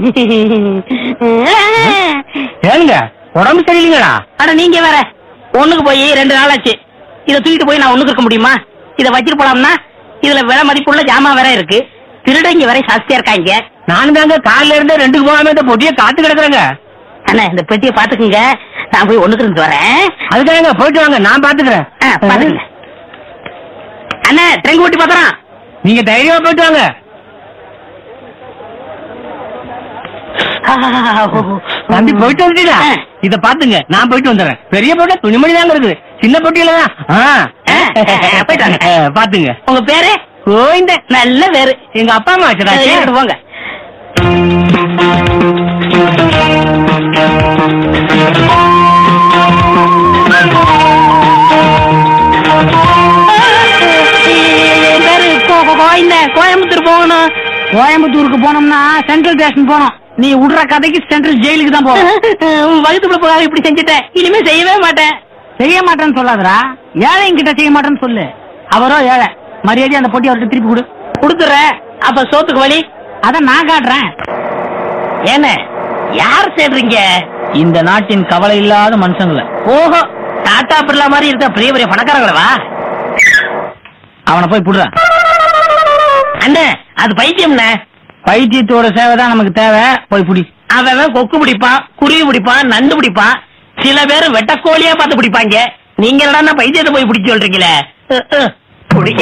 ஏங்க உடம்பு சரியில்லைங்களா அட நீங்க வேற ஒண்ணுக்கு போய் ரெண்டு நாள் ஆச்சு இத தூக்கிட்டு போய் நான் ஒண்ணுக்கு இருக்க முடியுமா இத வச்சிட்டு போலாம்னா இதுல விலை மதிப்புள்ள ஜாமான் வேற இருக்கு திருடங்க வேற ஜாஸ்தியா இருக்காங்க நானும் தாங்க காலையில இருந்து ரெண்டுக்கு போகாம இந்த பொட்டியை காத்து கிடக்குறேங்க அண்ணா இந்த பெட்டியை பாத்துக்குங்க நான் போய் ஒண்ணுக்கு இருந்து வரேன் அதுக்காக போயிட்டு வாங்க நான் ஆ, பாத்துக்கிறேன் பாத்துக்கங்க அண்ணா ட்ரெங்க் ஓட்டி பாக்குறான் நீங்க தைரியமா போயிட்டு வாங்க தம்பி போயிட்டு வந்துட்டீங்களா ஆ. இத பாத்துங்க நான் போயிட்டு வந்துடுறேன் பெரிய பொட்டி துணிமணி தாங்க இருக்குது சின்ன பொட்டியில தான் ஆ. ஆ, போயிட்டு வாங்க. ஆ, பாத்துங்க உங்க பேரு கோவிந்த நல்ல பேரு எங்க அப்பா அம்மா வச்சதா எடுத்துட்டு போங்க என் பேரு கோ- கோ- கோவிந்த கோயம்புத்தூர் போகணும் கோயம்புத்தூருக்கு போனோம்னா சென்ட்ரல் ஸ்டேஷன் போனோம் நீ விடுற கதைக்கு சென்ட்ரல் ஜெயிலுக்கு தான் போவோம் வகுத்துக்குள்ள போகாம இப்படி செஞ்சுட்டேன் இனிமே செய்யவே மாட்டேன் செய்ய மாட்டேன்னு சொல்லாதடா ஏழைங்க கிட்ட செய்ய மாட்டேன்னு சொல்லு அவரோ ஏழை மரியாதை அந்த பொட்டி அவர்கிட்ட திருப்பி கொடு கொடுத்துறேன் அப்ப சோத்துக்கு வழி அத நான் காட்டுறேன் என்ன யார் சேர்றீங்க இந்த நாட்டின் கவலை இல்லாத மனுஷங்கள ஓஹோ டாடா பிர்லா மாதிரி இருக்க பெரிய பெரிய பணக்காரங்களவா அவனை போய் புடுற அண்ணே அது பைத்தியம்ண்ணே பைத்தியத்தோட சேவை தான் நமக்கு தேவை போய் புடி அவன் அவன் கொக்கு பிடிப்பான் குருவி பிடிப்பான் நண்டு பிடிப்பான் சில பேர் வெட்டக்கோழியா பார்த்து பிடிப்பாங்க நீங்க என்னடா பைத்தியத்தை போய் பிடிச்சு சொல்றீங்களே அஹ், அஹ். பிடிக்க